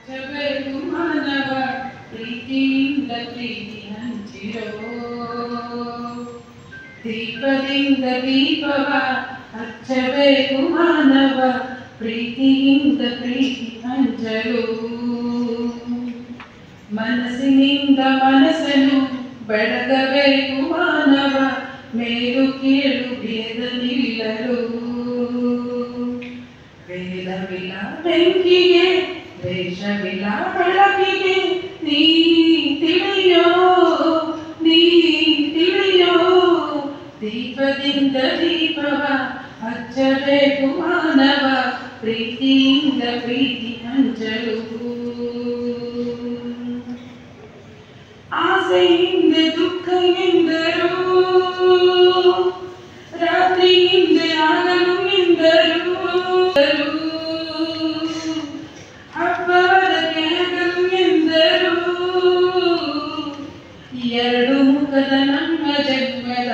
ಜಗತ್ತು ಮಾನವ ಪ್ರೀತಿಯಿಂದ ಪ್ರೀತಿ ಹಂಚಿರೋ ದೀಪದಿಂದ ದೀಪವ ಹಚ್ಚಬೇಕು ಮಾನವ ಪ್ರೀತಿಯಿಂದ ಪ್ರೀತಿ ಹಂಚಲು ಮನಸ್ಸಿನಿಂದ ಮನಸ್ಸನ್ನು ಬೆಳಗಬೇಕು ಮಾನವ ಮೇಲು ಕೀಳು ಭೇದ ನಿಲ್ಲಲು ವೇದವಿಲ್ಲ ಬೆಂಕಿಗೆ ದ್ವೇಷವಿಲ್ಲ ಬೆಳಕಿಗೆ ನೀ ತಿಳಿಯೋ ನೀ ತಿಳಿಯೋ ದೀಪದಿಂದ ದೀಪವ ಹಚ್ಚಬೇಕು ಮಾನವ ಪ್ರೀತಿಯಿಂದ ಪ್ರೀತಿ ಹಂಚಲು ಆಸೆಯಿಂದ ದುಃಖ ಎಂದರು ರಾತ್ರಿಯಿಂದ ಆಗಲು ಎಂದರು ಹಬ್ಬದ ಕೆಳಗಲು ಎಂದರು ಎರಡು ಮುಖದ ನಮ್ಮ ಜನ್ಮದ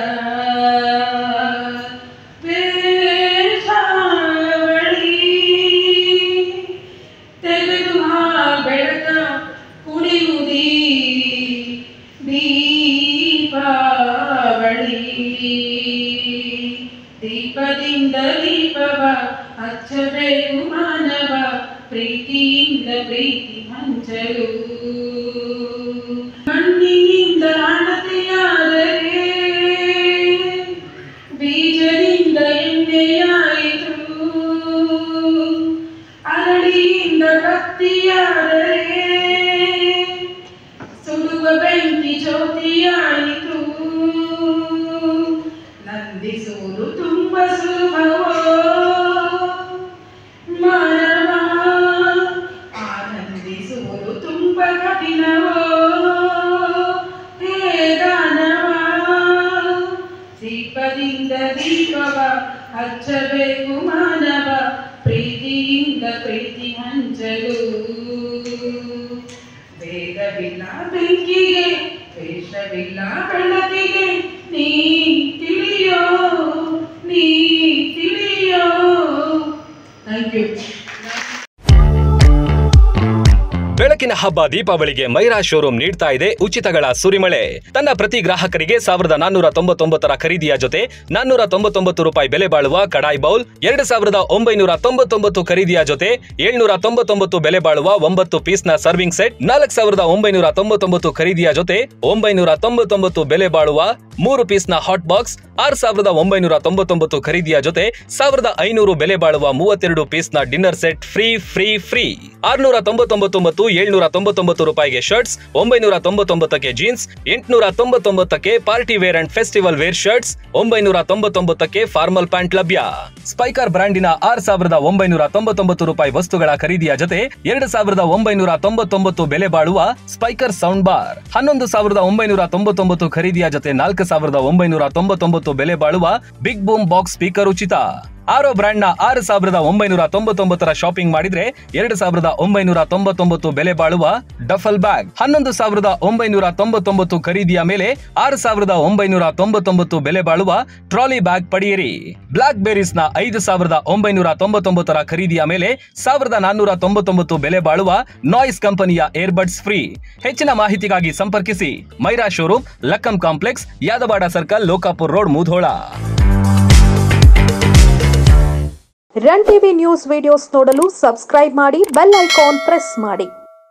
ವೇಷಾವಳಿ ತೆಗೆದು ಆ ಬೆಳಕ ಕುಣಿಯುವುದೀ ದೀಪಾವಳಿ ದೀಪದಿಂದ ದೀಪವ ಹಚ್ಚಬೇಕು ಮಾನವ ಪ್ರೀತಿಯಿಂದ ಪ್ರೀತಿ ಹಂಚಲು ಮಣ್ಣಿನಿಂದ ಅಣತೆಯಾದರೆ ಬೀಜದಿಂದ ಎಣ್ಣೆಯಾಯಿತು ಅರಳಿಯಿಂದ ಕತ್ತಿಯಾದರೆ ಸುಡುವ ಬೆಂಕಿ ಜ್ಯೋತಿಯಾಯಿತು ನಂದಿಸುವುದು ತುಂಬ ಸುಲಭವೋ ಮಾನವ ಆನಂದಿಸುವುದು ತುಂಬ ಕಠಿಣವೋ ಹೇ ದಾನವ ದೀಪದಿಂದ ದೀಪವ ಹಚ್ಚಬೇಕು ಮಾನವ ಪ್ರೀತಿಯಿಂದ ಪ್ರೀತಿ ಹಂಚಲು ವೇದವಿಲ್ಲ ಬೆಂಕಿಗೆ ವೇಷವಿಲ್ಲ ಬೆಳಕಿಗೆ ನೀ ತಿಳಿಯೋ ನೀ ತಿಳಿಯೋ ಥ್ಯಾಂಕ್ ಯು ಬೆಳಕಿನ ಹಬ್ಬ ದೀಪಾವಳಿಗೆ ಮೈರಾ ಶೋರೂಮ್ ನೀಡ್ತಾ ಇದೆ ಉಚಿತಗಳ ಸುರಿಮಳೆ ತನ್ನ ಪ್ರತಿ ಗ್ರಾಹಕರಿಗೆ ಸಾವಿರದ ನಾನ್ನೂರ ತೊಂಬತ್ತೊಂಬತ್ತರ ಖರೀದಿಯ ಜೊತೆ ನಾನ್ನೂರ ತೊಂಬತ್ತೊಂಬತ್ತು ರೂಪಾಯಿ ಬೆಲೆ ಬಾಳುವ ಕಡಾಯಿ ಬೌಲ್ ಎರಡು ಸಾವಿರದ ಒಂಬೈನೂರ ತೊಂಬತ್ತೊಂಬತ್ತು ಖರೀದಿಯ ಜೊತೆ ಏಳ್ನೂರ ತೊಂಬತ್ತೊಂಬತ್ತು ಬೆಲೆ ಬಾಳುವ ಒಂಬತ್ತು ಪೀಸ್ನ ಸರ್ವಿಂಗ್ ಸೆಟ್ ನಾಲ್ಕು ಸಾವಿರದ ಒಂಬೈನೂರ ತೊಂಬತ್ತೊಂಬತ್ತು ಖರೀದಿಯ ಜೊತೆ ಒಂಬೈನೂರ ತೊಂಬತ್ತೊಂಬತ್ತು ಬೆಲೆ ಬಾಳುವ ಮೂರು ಪೀಸ್ನ ಹಾಟ್ ಬಾಕ್ಸ್ ಆರು ಸಾವಿರದ ಒಂಬೈನೂರ ತೊಂಬತ್ತೊಂಬತ್ತು ಖರೀದಿಯ ಜೊತೆ ಸಾವಿರದ ಐನೂರು ಬೆಲೆ ಬಾಳುವ ಮೂವತ್ತೆರಡು ಪೀಸ್ನ dinner set free free free ಆರ್ನೂರ ತೊಂಬತ್ತೊಂಬತ್ತು ಮತ್ತು ಏಳ್ನೂರ ತೊಂಬತ್ತೊಂಬತ್ತು ರೂಪಾಯಿಗೆ ಶರ್ಟ್ಸ್ ಒಂಬೈನೂರ ತೊಂಬತ್ತೊಂಬತ್ತಕ್ಕೆ ಜೀನ್ಸ್ ಎಂಟುನೂರ ತೊಂಬತ್ತೊಂಬತ್ತಕ್ಕೆ party wear and festival wear shirts ಒಂಬೈನೂರ ತೊಂಬತ್ತೊಂಬತ್ತಕ್ಕೆ ಫಾರ್ಮಲ್ ಪ್ಯಾಂಟ್ ಲಭ್ಯ ಸ್ಪೈಕರ್ ಬ್ರಾಂಡಿನ ಆರು ಸಾವಿರದ ಒಂಬೈನೂರ ತೊಂಬತ್ತೊಂಬತ್ತು ರೂಪಾಯಿ ವಸ್ತುಗಳ ಖರೀದಿಯ ಜೊತೆ ಎರಡು ಸಾವಿರದ ಒಂಬೈನೂರ ತೊಂಬತ್ತೊಂಬತ್ತು ಬೆಲೆ ಬಾಳುವ ಸ್ಪೈಕರ್ ಸೌಂಡ್ ಬಾರ್ ಹನ್ನೊಂದು ಸಾವಿರದ ಒಂಬೈನೂರ ತೊಂಬತ್ತೊಂಬತ್ತು ಖರೀದಿಯ ಜೊತೆ ನಾಲ್ಕು ಸಾವಿರದ ಒಂಬೈನೂರ ತೊಂಬತ್ತೊಂಬತ್ತು ಬೆಲೆ ಬಾಳುವ ಬಿಗ್ ಬೂಮ್ ಬಾಕ್ಸ್ ಸ್ಪೀಕರ್ ಉಚಿತ ಆರೋ ಬ್ರ್ಯಾಂಡ್ನ ಆರು ಸಾವಿರದ ಒಂಬೈನೂರ ತೊಂಬತ್ತೊಂಬತ್ತರ ಶಾಪಿಂಗ್ ಮಾಡಿದ್ರೆ ಎರಡು ಸಾವಿರದ ಒಂಬೈನೂರ ತೊಂಬತ್ತೊಂಬತ್ತು ಬೆಲೆ ಬಾಳುವ ಡಫಲ್ ಬ್ಯಾಗ್ ಹನ್ನೊಂದು ಸಾವಿರದ ಒಂಬೈನೂರ ತೊಂಬತ್ತೊಂಬತ್ತು ಖರೀದಿಯ ಮೇಲೆ ಆರು ಸಾವಿರದ ಒಂಬೈನೂರ ತೊಂಬತ್ತೊಂಬತ್ತು ಬೆಲೆ ಬಾಳುವ ಟ್ರಾಲಿ ಬ್ಯಾಗ್ ಪಡೆಯಿರಿ ಬ್ಲಾಕ್ ಬೇರೀಸ್ ನ ಐದು ಸಾವಿರದ ಒಂಬೈನೂರ ತೊಂಬತ್ತೊಂಬತ್ತರ ಖರೀದಿಯ ಮೇಲೆ ಸಾವಿರದ ನಾನ್ನೂರ ತೊಂಬತ್ತೊಂಬತ್ತು ಬೆಲೆ ಬಾಳುವ ನಾಯ್ಸ್ ಕಂಪನಿಯ ಏರ್ಬಡ್ಸ್ ಫ್ರೀ ಹೆಚ್ಚಿನ ಮಾಹಿತಿಗಾಗಿ ಸಂಪರ್ಕಿಸಿ Myra showroom Lakkam complex Yadawad circle Lokapur road Mudhol run TV news videos ನೋಡಲು ಸಬ್ಸ್ಕ್ರೈಬ್ ಮಾಡಿ ಬೆಲ್ ಐಕಾನ್ ಪ್ರೆಸ್ ಮಾಡಿ